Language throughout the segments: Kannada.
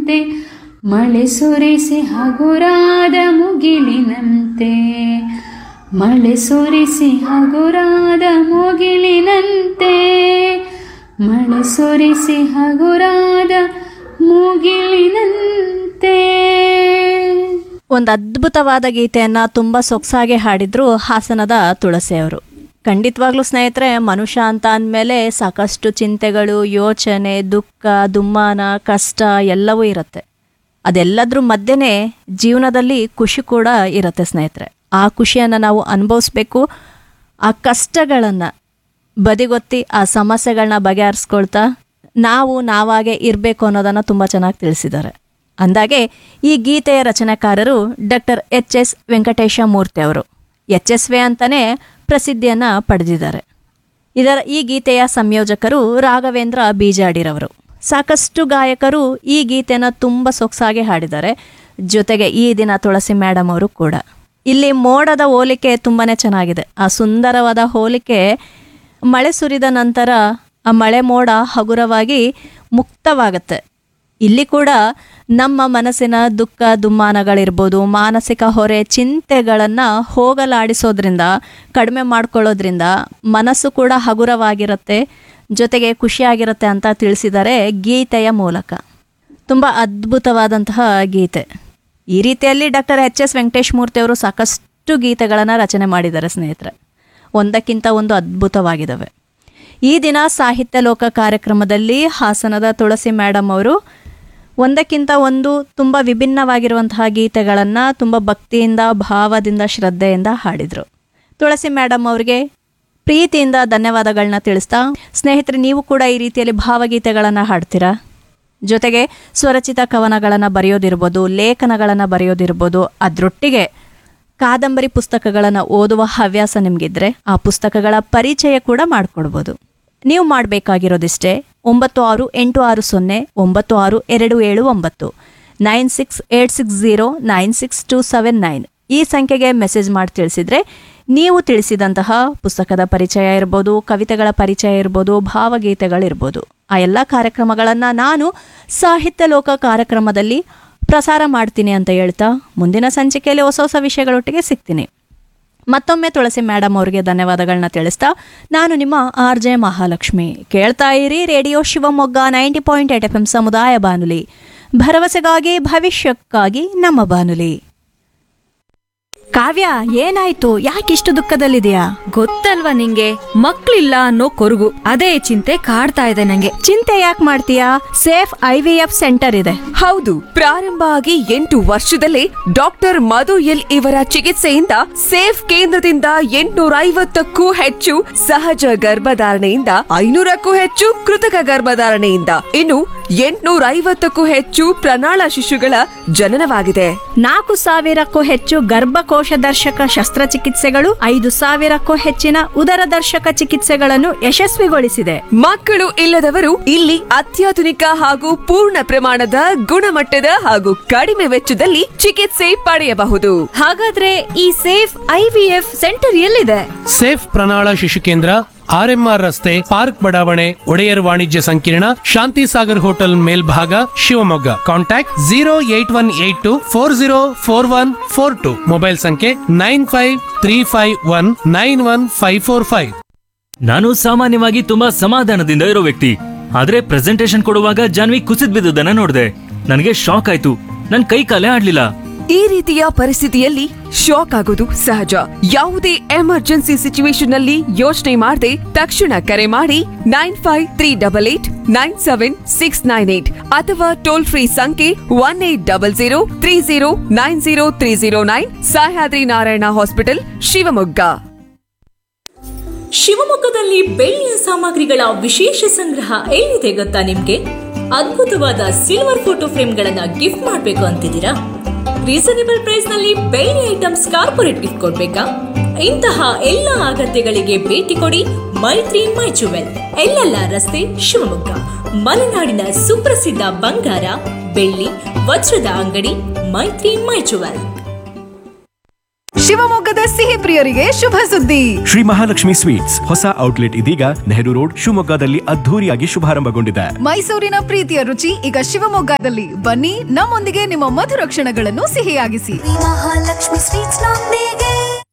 ಮುಗಿಲಿನಂತೆ ಮಳೆ ಸುರಿಸಿ ಹಗುರಾದ ಮುಗಿಲಿನಂತೆ ಮಳೆ ಸುರಿಸಿ ಹಗುರಾದ ಮುಗಿಲಿನಂತೆ ಮಳೆ ಸುರಿಸಿ ಹಗುರಾದ ಮುಗಿಲಿನಂತೆ ಒಂದು ಅದ್ಭುತವಾದ ಗೀತೆಯನ್ನ ತುಂಬಾ ಸೊಗಸಾಗಿ ಹಾಡಿದ್ರು ಹಾಸನದ ತುಳಸಿ ಅವರು ಖಂಡಿತವಾಗ್ಲೂ ಸ್ನೇಹಿತರೆ ಮನುಷ್ಯ ಅಂತ ಅಂದಮೇಲೆ ಸಾಕಷ್ಟು ಚಿಂತೆಗಳು ಯೋಚನೆ ದುಃಖ ದುಮ್ಮಾನ ಕಷ್ಟ ಎಲ್ಲವೂ ಇರುತ್ತೆ ಅದೆಲ್ಲದ್ರ ಮಧ್ಯೆನೇ ಜೀವನದಲ್ಲಿ ಖುಷಿ ಕೂಡ ಇರುತ್ತೆ ಸ್ನೇಹಿತರೆ ಆ ಖುಷಿಯನ್ನು ನಾವು ಅನುಭವಿಸ್ಬೇಕು ಆ ಕಷ್ಟಗಳನ್ನು ಬದಿಗೊತ್ತಿ ಆ ಸಮಸ್ಯೆಗಳನ್ನ ಬಗೆಹರಿಸ್ಕೊಳ್ತಾ ನಾವು ನಾವಾಗೆ ಇರಬೇಕು ಅನ್ನೋದನ್ನು ತುಂಬ ಚೆನ್ನಾಗಿ ತಿಳಿಸಿದ್ದಾರೆ ಅಂದಾಗೆ ಈ ಗೀತೆಯ ರಚನೆಕಾರರು doctor H S Venkatesha Murthy ಅವರು ಎಚ್ ಎಸ್ ವೆ ಅಂತಲೇ ಪ್ರಸಿದ್ಧಿಯನ್ನು ಪಡೆದಿದ್ದಾರೆ ಇದರ ಈ ಗೀತೆಯ ಸಂಯೋಜಕರು ರಾಘವೇಂದ್ರ ಬೀಜಾಡಿರವರು ಸಾಕಷ್ಟು ಗಾಯಕರು ಈ ಗೀತೆನ ತುಂಬ ಸೊಗಸಾಗಿ ಹಾಡಿದ್ದಾರೆ ಜೊತೆಗೆ ಈ ದಿನ ತುಳಸಿ ಮೇಡಮ್ ಅವರು ಕೂಡ ಇಲ್ಲಿ ಮೋಡದ ಹೋಲಿಕೆ ತುಂಬಾನೇ ಚೆನ್ನಾಗಿದೆ ಆ ಸುಂದರವಾದ ಹೋಲಿಕೆ ಮಳೆ ಸುರಿದ ನಂತರ ಆ ಮಳೆ ಮೋಡ ಹಗುರವಾಗಿ ಮುಕ್ತವಾಗುತ್ತೆ ಇಲ್ಲಿ ಕೂಡ ನಮ್ಮ ಮನಸ್ಸಿನ ದುಃಖ ದುಮ್ಮಾನಗಳಿರ್ಬೋದು ಮಾನಸಿಕ ಹೊರೆ ಚಿಂತೆಗಳನ್ನು ಹೋಗಲಾಡಿಸೋದ್ರಿಂದ ಕಡಿಮೆ ಮಾಡ್ಕೊಳ್ಳೋದ್ರಿಂದ ಮನಸ್ಸು ಕೂಡ ಹಗುರವಾಗಿರುತ್ತೆ ಜೊತೆಗೆ ಖುಷಿಯಾಗಿರುತ್ತೆ ಅಂತ ತಿಳಿಸಿದ್ದಾರೆ ಗೀತೆಯ ಮೂಲಕ ತುಂಬ ಅದ್ಭುತವಾದಂತಹ ಗೀತೆ ಈ ರೀತಿಯಲ್ಲಿ doctor H S Venkatesh Murthy ಅವರು ಸಾಕಷ್ಟು ಗೀತೆಗಳನ್ನು ರಚನೆ ಮಾಡಿದ್ದಾರೆ ಸ್ನೇಹಿತರೆ ಒಂದಕ್ಕಿಂತ ಒಂದು ಅದ್ಭುತವಾಗಿದ್ದಾವೆ ಈ ದಿನ ಸಾಹಿತ್ಯ ಲೋಕ ಕಾರ್ಯಕ್ರಮದಲ್ಲಿ ಹಾಸನದ ತುಳಸಿ ಮೇಡಮ್ ಅವರು ಒಂದಕ್ಕಿಂತ ಒಂದು ತುಂಬ ವಿಭಿನ್ನವಾಗಿರುವಂತಹ ಗೀತೆಗಳನ್ನು ತುಂಬ ಭಕ್ತಿಯಿಂದ ಭಾವದಿಂದ ಶ್ರದ್ಧೆಯಿಂದ ಹಾಡಿದರು ತುಳಸಿ ಮೇಡಮ್ ಅವರಿಗೆ ಪ್ರೀತಿಯಿಂದ ಧನ್ಯವಾದಗಳನ್ನ ತಿಳಿಸ್ತಾ ಸ್ನೇಹಿತರೆ ನೀವು ಕೂಡ ಈ ರೀತಿಯಲ್ಲಿ ಭಾವಗೀತೆಗಳನ್ನು ಹಾಡ್ತೀರಾ ಜೊತೆಗೆ ಸ್ವರಚಿತ ಕವನಗಳನ್ನು ಬರೆಯೋದಿರ್ಬೋದು ಲೇಖನಗಳನ್ನು ಬರೆಯೋದಿರ್ಬೋದು ಅದರೊಟ್ಟಿಗೆ ಕಾದಂಬರಿ ಪುಸ್ತಕಗಳನ್ನು ಓದುವ ಹವ್ಯಾಸ ನಿಮಗಿದ್ರೆ ಆ ಪುಸ್ತಕಗಳ ಪರಿಚಯ ಕೂಡ ಮಾಡಿಕೊಡ್ಬೋದು ನೀವು ಮಾಡಬೇಕಾಗಿರೋದಿಷ್ಟೇ ಒಂಬತ್ತು ಆರು ಎಂಟು ಆರು ಸೊನ್ನೆ ಒಂಬತ್ತು ಆರು ಎರಡು ಏಳು ಒಂಬತ್ತು nine six eight six zero nine six two seven nine ಈ ಸಂಖ್ಯೆಗೆ ಮೆಸೇಜ್ ಮಾಡಿ ತಿಳಿಸಿದ್ರೆ ನೀವು ತಿಳಿಸಿದಂತಹ ಪುಸ್ತಕದ ಪರಿಚಯ ಇರ್ಬೋದು ಕವಿತೆಗಳ ಪರಿಚಯ ಇರ್ಬೋದು ಭಾವಗೀತೆಗಳಿರ್ಬೋದು ಆ ಎಲ್ಲ ಕಾರ್ಯಕ್ರಮಗಳನ್ನು ನಾನು ಸಾಹಿತ್ಯ ಲೋಕ ಕಾರ್ಯಕ್ರಮದಲ್ಲಿ ಪ್ರಸಾರ ಮಾಡ್ತೀನಿ ಅಂತ ಹೇಳ್ತಾ ಮುಂದಿನ ಸಂಚಿಕೆಯಲ್ಲಿ ಹೊಸ ಹೊಸ ವಿಷಯಗಳೊಟ್ಟಿಗೆ ಸಿಗ್ತೀನಿ ಮತ್ತೊಮ್ಮೆ ತುಳಸಿ ಮೇಡಮ್ ಅವರಿಗೆ ಧನ್ಯವಾದಗಳನ್ನ ತಿಳಿಸ್ತಾ ನಾನು ನಿಮ್ಮ ಆರ್ ಜೆ ಮಹಾಲಕ್ಷ್ಮಿ ಕೇಳ್ತಾ ಇರಿ radio Shivamogga ninety point eight F M ಸಮುದಾಯ ಬಾನುಲಿ ಭರವಸೆಗಾಗಿ ಭವಿಷ್ಯಕ್ಕಾಗಿ ನಮ್ಮ ಬಾನುಲಿ ಕಾವ್ಯ ಏನಾಯ್ತು ಯಾಕಿಷ್ಟು ದುಃಖದಲ್ಲಿದೆಯಾ ಗೊತ್ತಲ್ವಾ ನಿಂಗೆ ಮಕ್ಳಿಲ್ಲ ಅನ್ನೋ ಕೊರಗು ಅದೇ ಚಿಂತೆ ಕಾಡ್ತಾ ಇದೆ ನಂಗೆ ಚಿಂತೆ ಯಾಕೆ ಮಾಡ್ತೀಯಾ safe I V F centre ಇದೆ ಹೌದು ಪ್ರಾರಂಭ ಆಗಿ ಎಂಟು ವರ್ಷದಲ್ಲೇ ಡಾಕ್ಟರ್ ಮಧು ಎಲ್ ಇವರ ಚಿಕಿತ್ಸೆಯಿಂದ ಸೇಫ್ ಕೇಂದ್ರದಿಂದ ಎಂಟುನೂರ ಐವತ್ತಕ್ಕೂ ಹೆಚ್ಚು ಸಹಜ ಗರ್ಭಧಾರಣೆಯಿಂದ ಐನೂರಕ್ಕೂ ಹೆಚ್ಚು ಕೃತಕ ಗರ್ಭಧಾರಣೆಯಿಂದ ಇನ್ನು ಎಂಟುನೂರ ಐವತ್ತಕ್ಕೂ ಹೆಚ್ಚು ಪ್ರಣಾಳ ಶಿಶುಗಳ ಜನನವಾಗಿದೆ ನಾಲ್ಕು ಸಾವಿರಕ್ಕೂ ಹೆಚ್ಚು ಗರ್ಭಕೋಶ ದರ್ಶಕ ಶಸ್ತ್ರಚಿಕಿತ್ಸೆಗಳು ಐದು ಸಾವಿರಕ್ಕೂ ಹೆಚ್ಚಿನ ಉದರ ದರ್ಶಕ ಚಿಕಿತ್ಸೆಗಳನ್ನು ಯಶಸ್ವಿಗೊಳಿಸಿದೆ ಮಕ್ಕಳು ಇಲ್ಲದವರು ಇಲ್ಲಿ ಅತ್ಯಾಧುನಿಕ ಹಾಗೂ ಪೂರ್ಣ ಪ್ರಮಾಣದ ಗುಣಮಟ್ಟದ ಹಾಗೂ ಕಡಿಮೆ ವೆಚ್ಚದಲ್ಲಿ ಚಿಕಿತ್ಸೆ ಪಡೆಯಬಹುದು ಹಾಗಾದ್ರೆ ಈ safe I V F centre ಎಲ್ಲಿದೆ ಸೇಫ್ ಪ್ರಣಾಳ ಶಿಶು ಕೇಂದ್ರ ಆರ್ಎಂಆರ್ ರಸ್ತೆ ಪಾರ್ಕ್ ಬಡಾವಣೆ ಒಡೆಯರ್ ವಾಣಿಜ್ಯ ಸಂಕೀರ್ಣ ಶಾಂತಿ ಸಾಗರ್ ಹೋಟೆಲ್ ಮೇಲ್ಭಾಗ Shivamogga contact zero eight one eight two four zero four one four two mobile ಸಂಖ್ಯೆ nine five three five one nine one five four five ನಾನು ಸಾಮಾನ್ಯವಾಗಿ ತುಂಬಾ ಸಮಾಧಾನದಿಂದ ಇರೋ ವ್ಯಕ್ತಿ ಆದ್ರೆ ಪ್ರೆಸೆಂಟೇಶನ್ ಕೊಡುವಾಗ ಜಾನ್ವಿ ಕುಸಿದ್ ಬಿದ್ದುದನ್ನ ನೋಡಿದೆ ನನಗೆ ಶಾಕ್ ಆಯ್ತು ನನ್ ಕೈ ಕಾಲೇ ಆಡ್ಲಿಲ್ಲ ಈ ರೀತಿಯ ಪರಿಸ್ಥಿತಿಯಲ್ಲಿ ಶಾಕ್ ಆಗೋದು ಸಹಜ ಯಾವುದೇ ಎಮರ್ಜೆನ್ಸಿ ಸಿಚುವೇಶನ್ ಅಲ್ಲಿ ಯೋಚನೆ ಮಾಡದೆ ತಕ್ಷಣ ಕರೆ ಮಾಡಿ nine five three double eight nine seven six nine eight ಅಥವಾ ಟೋಲ್ ಫ್ರೀ ಸಂಖ್ಯೆ one eight double zero three zero nine zero three zero nine Sahyadri Narayana hospital Shivamogga ಶಿವಮೊಗ್ಗದಲ್ಲಿ ಬೆಳ್ಳಿಯ ಸಾಮಗ್ರಿಗಳ ವಿಶೇಷ ಸಂಗ್ರಹ ಎಲ್ಲಿದೆ ಗೊತ್ತಾ ನಿಮ್ಗೆ ಅದ್ಭುತವಾದ ಸಿಲ್ವರ್ ಫೋಟೋ ಫ್ರೇಮ್ಗಳನ್ನ ಗಿಫ್ಟ್ ಮಾಡಬೇಕು ಅಂತಿದ್ದೀರಾ ರೀಸನೇಬಲ್ ಪ್ರೈಸ್ ನಲ್ಲಿ ಬೆಳ್ಳಿ ಐಟಮ್ಸ್ ಕಾರ್ಪೊರೇಟ್ ಗಿಫ್ಟ್ ಕೊಡ್ಬೇಕಾ ಇಂತಹ ಎಲ್ಲ ಅಗತ್ಯಗಳಿಗೆ ಭೇಟಿ ಕೊಡಿ ಮೈತ್ರಿ ಮೈ ಜುವೆಲ್ ಎಲ್ಲೆಲ್ಲ ರಸ್ತೆ ಶಿವಮೊಗ್ಗ ಮಲೆನಾಡಿನ ಸುಪ್ರಸಿದ್ಧ ಬಂಗಾರ ಬೆಳ್ಳಿ ವಜ್ರದ ಅಂಗಡಿ ಮೈತ್ರಿ ಮೈ ಜುವೆಲ್ ಶಿವಮೊಗ್ಗದ ಸಿಹಿ ಪ್ರಿಯರಿಗೆ ಶುಭ ಸುದ್ದಿ ಶ್ರೀ ಮಹಾಲಕ್ಷ್ಮಿ ಸ್ವೀಟ್ಸ್ ಹೊಸ ಔಟ್ಲೆಟ್ ಇದೀಗ ನೆಹರು ರೋಡ್ ಶಿವಮೊಗ್ಗದಲ್ಲಿ ಅದ್ಧೂರಿಯಾಗಿ ಶುಭಾರಂಭಗೊಂಡಿದೆ ಮೈಸೂರಿನ ಪ್ರೀತಿಯ ರುಚಿ ಈಗ ಶಿವಮೊಗ್ಗದಲ್ಲಿ ಬನ್ನಿ ನಮ್ಮೊಂದಿಗೆ ನಿಮ್ಮ ಮಧುರ ಕ್ಷಣಗಳನ್ನು ಸಿಹಿಯಾಗಿಸಿ ಮಹಾಲಕ್ಷ್ಮಿ ಸ್ವೀಟ್ಸ್ ನೊಂದಿಗೆ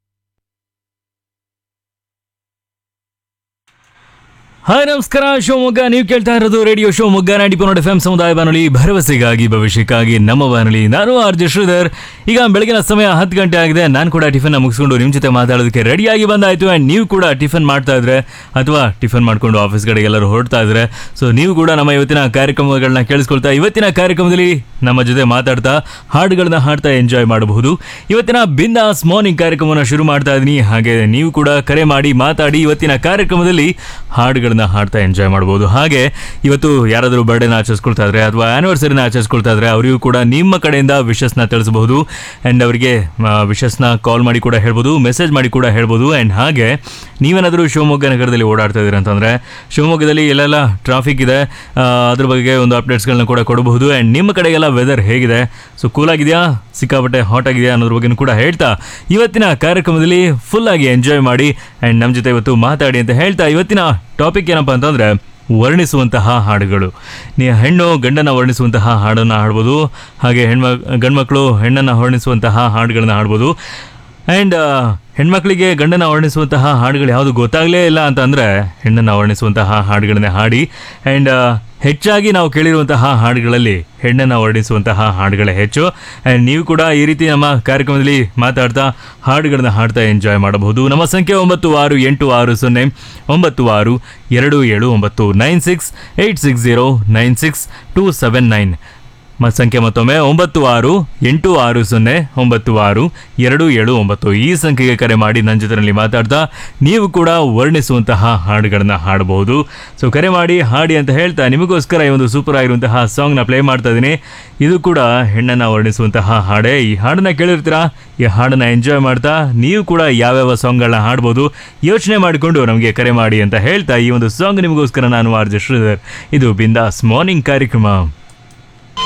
ಹಾಯ್ ನಮಸ್ಕಾರ ಶಿವಮೊಗ್ಗ ನೀವು ಕೇಳ್ತಾ ಇರೋದು ರೇಡಿಯೋ ಶಿವಮೊಗ್ಗ ನಾಡಿ ಪನ್ನಡ ಎಫ್ ಎಂ ಸಮುದಾಯ ಬಾನುಲಿ ಭರವಸೆಗಾಗಿ ಭವಿಷ್ಯಕ್ಕಾಗಿ ನಮ್ಮ ಬಾನುಲಿ ನಾನು ಆರ್ ಜೆ ಶ್ರೀಧರ್ ಈಗ ಬೆಳಗಿನ ಸಮಯ ಹತ್ತು ಗಂಟೆ ಆಗಿದೆ ನಾನು ಕೂಡ ಟಿಫನ್ ಮುಗಿಸ್ಕೊಂಡು ನಿಮ್ಮ ಜೊತೆ ಮಾತಾಡೋದಕ್ಕೆ ರೆಡಿಯಾಗಿ ಬಂದಾಯ್ತು ಆ್ಯಂಡ್ ನೀವು ಕೂಡ ಟಿಫನ್ ಮಾಡ್ತಾ ಇದ್ರೆ ಅಥವಾ ಟಿಫನ್ ಮಾಡ್ಕೊಂಡು ಆಫೀಸ್ ಕಡೆಗೆ ಎಲ್ಲರೂ ಹೊರಡ್ತಾ ಇದ್ರೆ ಸೊ ನೀವು ಕೂಡ ನಮ್ಮ ಇವತ್ತಿನ ಕಾರ್ಯಕ್ರಮಗಳನ್ನ ಕೇಳಿಸ್ಕೊಳ್ತಾ ಇವತ್ತಿನ ಕಾರ್ಯಕ್ರಮದಲ್ಲಿ ನಮ್ಮ ಜೊತೆ ಮಾತಾಡ್ತಾ ಹಾಡುಗಳನ್ನ ಹಾಡ್ತಾ ಎಂಜಾಯ್ ಮಾಡಬಹುದು ಇವತ್ತಿನ ಬಿಂದಾಸ್ ಮಾರ್ನಿಂಗ್ ಕಾರ್ಯಕ್ರಮವನ್ನು ಶುರು ಮಾಡ್ತಾ ಇದ್ದೀನಿ ಹಾಗೆ ನೀವು ಕೂಡ ಕರೆ ಮಾಡಿ ಮಾತಾಡಿ ಇವತ್ತಿನ ಕಾರ್ಯಕ್ರಮದಲ್ಲಿ ಹಾಡುಗಳನ್ನ ಹಾಡ್ತಾ ಎಂಜಾಯ್ ಮಾಡಬಹುದು ಹಾಗೆ ಇವತ್ತು ಯಾರಾದರೂ ಬರ್ಡೇನ ಆಚರಿಸ್ಕೊಳ್ತಾ ಇದ್ರೆ ಅಥವಾ ಆನಿವರ್ಸರಿನ ಆಚರಿಸ್ಕೊಳ್ತಾ ಇದ್ರೆ ಅವರಿಗೂ ಕೂಡ ನಿಮ್ಮ ಕಡೆಯಿಂದ ವಿಶಸ್ನ ತಿಳಿಸಬಹುದು ಆ್ಯಂಡ್ ಅವರಿಗೆ ವಿಶಸ್ನ ಕಾಲ್ ಮಾಡಿ ಕೂಡ ಹೇಳ್ಬೋದು ಮೆಸೇಜ್ ಮಾಡಿ ಕೂಡ ಹೇಳ್ಬೋದು ಆ್ಯಂಡ್ ಹಾಗೆ ನೀವೇನಾದರೂ ಶಿವಮೊಗ್ಗ ನಗರದಲ್ಲಿ ಓಡಾಡ್ತಾ ಇದ್ದೀರಾ ಅಂತಂದರೆ ಶಿವಮೊಗ್ಗದಲ್ಲಿ ಎಲ್ಲೆಲ್ಲ ಟ್ರಾಫಿಕ್ ಇದೆ ಆ, ಅದ್ರ ಬಗ್ಗೆ ಒಂದು ಅಪ್ಡೇಟ್ಸ್ಗಳನ್ನ ಕೂಡ ಕೊಡಬಹುದು ಆ್ಯಂಡ್ ನಿಮ್ಮ ಕಡೆಗೆಲ್ಲ ವೆದರ್ ಹೇಗಿದೆ ಸೊ ಕೂಲ್ ಆಗಿದೆಯಾ ಸಿಕ್ಕಾಪಟ್ಟೆ ಹಾಟ್ ಆಗಿದೆಯಾ ಅನ್ನೋದ್ರ ಬಗ್ಗೆನೂ ಕೂಡ ಹೇಳ್ತಾ ಇವತ್ತಿನ ಕಾರ್ಯಕ್ರಮದಲ್ಲಿ ಫುಲ್ ಆಗಿ ಎಂಜಾಯ್ ಮಾಡಿ ಆ್ಯಂಡ್ ನಮ್ಮ ಜೊತೆ ಇವತ್ತು ಮಾತಾಡಿ ಅಂತ ಹೇಳ್ತಾ ಇವತ್ತಿನ ಟಾಪಿಕ್ ಏನಪ್ಪ ಅಂತಂದರೆ ವರ್ಣಿಸುವಂತಹ ಹಾಡುಗಳು ನೀ ಹೆಣ್ಣು ಗಂಡನ ವರ್ಣಿಸುವಂತಹ ಹಾಡನ್ನು ಹಾಡ್ಬೋದು ಹಾಗೆ ಹೆಣ್ಮ ಗಂಡ್ಮಕ್ಳು ಹೆಣ್ಣನ್ನು ವರ್ಣಿಸುವಂತಹ ಹಾಡುಗಳನ್ನ ಹಾಡ್ಬೋದು ಆ್ಯಂಡ್ ಹೆಣ್ಮಕ್ಳಿಗೆ ಗಂಡನ ವರ್ಣಿಸುವಂತಹ ಹಾಡುಗಳು ಯಾವುದು ಗೊತ್ತಾಗಲೇ ಇಲ್ಲ ಅಂತಂದರೆ ಹೆಣ್ಣನ್ನು ವರ್ಣಿಸುವಂತಹ ಹಾಡುಗಳನ್ನೇ ಹಾಡಿ ಆ್ಯಂಡ್ ಹೆಚ್ಚಾಗಿ ನಾವು ಕೇಳಿರುವಂತಹ ಹಾಡುಗಳಲ್ಲಿ ಹೆಣ್ಣನ್ನು ವರ್ಣಿಸುವಂತಹ ಹಾಡುಗಳೇ ಹೆಚ್ಚು ಆ್ಯಂಡ್ ನೀವು ಕೂಡ ಈ ರೀತಿ ನಮ್ಮ ಕಾರ್ಯಕ್ರಮದಲ್ಲಿ ಮಾತಾಡ್ತಾ ಹಾಡುಗಳನ್ನ ಹಾಡ್ತಾ ಎಂಜಾಯ್ ಮಾಡಬಹುದು ನಮ್ಮ ಸಂಖ್ಯೆ ಒಂಬತ್ತು ಆರು ಎಂಟು ಆರು ಸೊನ್ನೆ ಒಂಬತ್ತು ಆರು ಎರಡು ಏಳು ಒಂಬತ್ತು nine six eight six zero nine six two seven nine ಮ ಸಂಖ್ಯೆ ಮತ್ತೊಮ್ಮೆ ಒಂಬತ್ತು ಆರು ಎಂಟು ಆರು ಸೊನ್ನೆ ಒಂಬತ್ತು ಆರು ಎರಡು ಏಳು ಒಂಬತ್ತು ಈ ಸಂಖ್ಯೆಗೆ ಕರೆ ಮಾಡಿ ನನ್ನ ಜೊತೆಯಲ್ಲಿ ಮಾತಾಡ್ತಾ ನೀವು ಕೂಡ ವರ್ಣಿಸುವಂತಹ ಹಾಡುಗಳನ್ನ ಹಾಡಬಹುದು ಸೊ ಕರೆ ಮಾಡಿ ಹಾಡಿ ಅಂತ ಹೇಳ್ತಾ ನಿಮಗೋಸ್ಕರ ಈ ಒಂದು ಸೂಪರ್ ಆಗಿರುವಂತಹ ಸಾಂಗ್ನ ಪ್ಲೇ ಮಾಡ್ತಾ ಇದ್ದೀನಿ ಇದು ಕೂಡ ಹೆಣ್ಣನ್ನು ವರ್ಣಿಸುವಂತಹ ಹಾಡೇ ಈ ಹಾಡನ್ನ ಕೇಳಿರ್ತೀರಾ ಈ ಹಾಡನ್ನ ಎಂಜಾಯ್ ಮಾಡ್ತಾ ನೀವು ಕೂಡ ಯಾವ್ಯಾವ ಸಾಂಗ್ಗಳನ್ನ ಹಾಡ್ಬೋದು ಯೋಚನೆ ಮಾಡಿಕೊಂಡು ನಮಗೆ ಕರೆ ಮಾಡಿ ಅಂತ ಹೇಳ್ತಾ ಈ ಒಂದು ಸಾಂಗ್ ನಿಮಗೋಸ್ಕರ ನಾನು ಆರ್ಜೆ ಶ್ರೀಧರ್ ಇದು ಬಿಂದಾಸ್ ಮಾರ್ನಿಂಗ್ ಕಾರ್ಯಕ್ರಮ